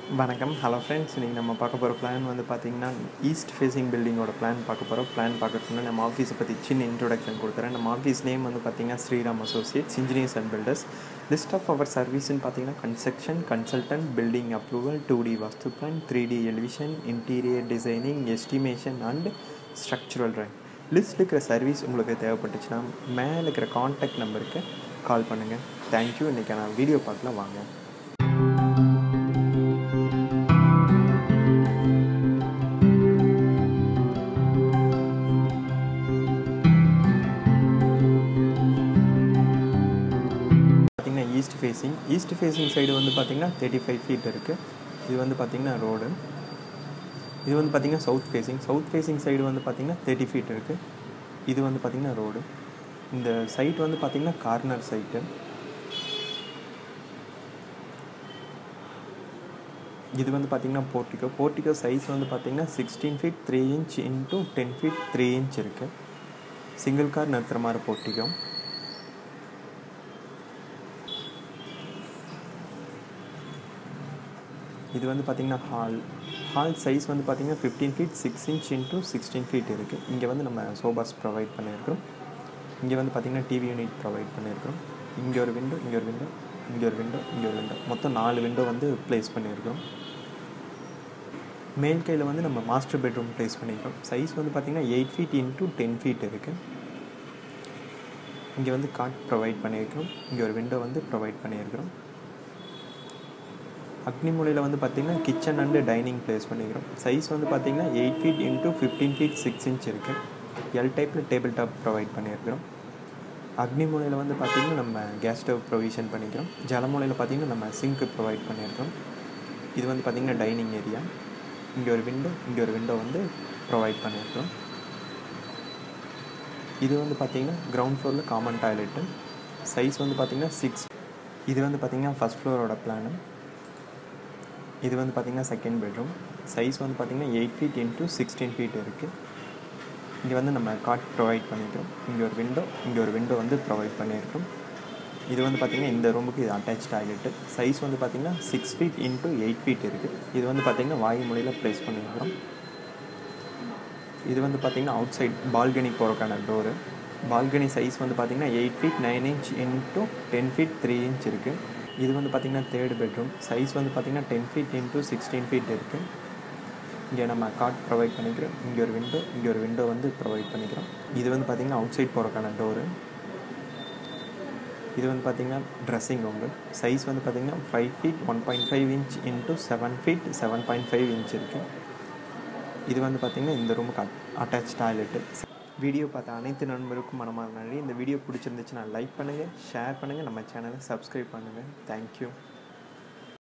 வணக்கம் hello friends இன்றைக்கி நம்ம பார்க்க போகிற பிளான் வந்து பார்த்திங்கன்னா ஈஸ்ட் ஃபேஸிங் பில்டிங்கோட பிளான் பார்க்க போகிறோம் பிளான் பார்க்கறதுக்கு நம்ம ஆஃபீஸை பற்றி சின்ன இன்ட்ரோடக்ஷன் கொடுக்குறேன் நம்ம ஆஃபீஸ் நேம் வந்து பார்த்திங்கன்னா Sriram associates engineers and builders list of our சர்வீஸ்னு பார்த்தீங்கன்னா construction consultant building approval two D vastu plan three D elevation interior designing estimation and structural drawing list இருக்கிற சர்வீஸ் உங்களுக்கு தேவைப்பட்டுச்சுன்னா மேலே இருக்கிற காண்டாக்ட் நம்பருக்கு கால் பண்ணுங்கள் தேங்க்யூ இன்றைக்கான வீடியோ பார்க்கலாம் வாங்க பார்த்திங்கன்னா east facing east facing side வந்து பார்த்திங்கன்னா தேர்ட்டி ஃபைவ் ஃபீட் இருக்குது இது வந்து பார்த்திங்கன்னா ரோடு இது வந்து பார்த்திங்கன்னா south facing south facing side வந்து பார்த்திங்கன்னா தேர்ட்டி ஃபீட் இருக்குது இது வந்து பார்த்திங்கன்னா ரோடு இந்த சைட் வந்து பார்த்திங்கன்னா கார்னர் சைட்டு இது வந்து பார்த்திங்கன்னா போர்ட்டிகோ போர்ட்டிகோ சைஸ் வந்து பார்த்திங்கன்னா sixteen feet three inch into ten feet three inch இருக்குது சிங்கிள் கார் நிறுத்துகிற மாதிரி போர்ட்டிகோ இது வந்து பார்த்திங்கன்னா ஹால் ஹால் சைஸ் வந்து பார்த்திங்கன்னா fifteen feet six inch into sixteen feet இருக்குது இங்கே வந்து நம்ம சோபாஸ் ப்ரொவைட் பண்ணியிருக்கிறோம் இங்கே வந்து பார்த்திங்கன்னா டிவி யூனிட் ப்ரொவைட் பண்ணியிருக்கிறோம் இங்கே ஒரு விண்டோ இங்கே ஒரு விண்டோ இங்கே ஒரு விண்டோ இங்கே ஒரு விண்டோ மொத்தம் நாலு விண்டோ வந்து ப்ளேஸ் பண்ணியிருக்கிறோம் மேல் கையில் வந்து நம்ம மாஸ்டர் பெட்ரூம் ப்ளேஸ் பண்ணியிருக்கோம் சைஸ் வந்து பார்த்திங்கன்னா eight feet into ten feet இருக்குது இங்கே வந்து காட் ப்ரொவைட் பண்ணியிருக்கிறோம் இங்கே ஒரு விண்டோ வந்து ப்ரொவைட் பண்ணியிருக்கிறோம் அக்னி மூலையில் வந்து பார்த்திங்கன்னா கிச்சன் அண்டு டைனிங் ப்ளேஸ் பண்ணிக்கிறோம் சைஸ் வந்து பார்த்திங்கன்னா eight feet into fifteen feet six inch இருக்குது எல் டைப்பில் டேபிள் டாப் ப்ரொவைட் பண்ணியிருக்கிறோம் அக்னி மூலையில் வந்து பார்த்திங்கன்னா நம்ம கேஸ் ஸ்டவ் ப்ரொவிஷன் பண்ணிக்கிறோம் ஜலமூலையில் பார்த்திங்கன்னா நம்ம சிங்க்கு ப்ரொவைட் பண்ணியிருக்கிறோம் இது வந்து பார்த்திங்கன்னா டைனிங் ஏரியா இங்கே ஒரு விண்டோ இங்கே ஒரு விண்டோ வந்து ப்ரொவைட் பண்ணியிருக்கிறோம் இது வந்து பார்த்திங்கன்னா கிரவுண்ட் ஃப்ளோரில் காமன் டாய்லெட்டு சைஸ் வந்து பார்த்திங்கன்னா சிக்ஸ் இது வந்து பார்த்திங்கன்னா ஃபஸ்ட் ஃப்ளோரோட பிளானு இது வந்து பார்த்திங்கன்னா செகண்ட் பெட்ரூம் சைஸ் வந்து பார்த்திங்கன்னா eight feet into sixteen feet இருக்குது இங்கே வந்து நம்ம காட் ப்ரொவைட் பண்ணியிருக்கோம் இங்கே ஒரு விண்டோ இங்கே ஒரு விண்டோ வந்து ப்ரொவைட் பண்ணியிருக்கோம் இது வந்து பார்த்திங்கன்னா இந்த ரூமுக்கு இது அட்டாச் டாய்லெட்டு சைஸ் வந்து பார்த்திங்கன்னா six feet into eight feet இருக்குது இது வந்து பார்த்திங்கன்னா வாயு மொழியில் ப்ளேஸ் பண்ணியிருக்கிறோம் இது வந்து பார்த்திங்கன்னா அவுட் சைட் பால்கனி போகிறக்கான டோரு பால்கனி சைஸ் வந்து பார்த்திங்கன்னா eight feet nine inch into ten feet three inch இருக்குது இது வந்து பார்த்திங்கன்னா தேர்ட் பெட்ரூம் சைஸ் வந்து பார்த்திங்கன்னா ten feet into sixteen feet இருக்குது இங்கே நம்ம காட் ப்ரொவைட் பண்ணிக்கிறோம் இங்கே ஒரு விண்டோ இங்கே ஒரு விண்டோ வந்து ப்ரொவைட் பண்ணிக்கிறோம் இது வந்து பார்த்திங்கன்னா அவுட் சைட் போகிறக்கான டோரு இது வந்து பார்த்திங்கன்னா ட்ரெஸ்ஸிங் ரூமு சைஸ் வந்து பார்த்திங்கன்னா five feet one point five inch into seven feet seven point five inch இருக்குது இது வந்து பார்த்திங்கன்னா இந்த ரூமுக்கு அட்டாச் டாய்லெட்டு வீடியோ பார்த்த அனைத்து நண்பருக்கும் மனமாக நன்றி இந்த வீடியோ பிடிச்சிருந்துச்சுன்னா லைக் பண்ணுங்கள் ஷேர் பண்ணுங்கள் நம்ம சேனலை சப்ஸ்கிரைப் பண்ணுங்கள் தேங்க்யூ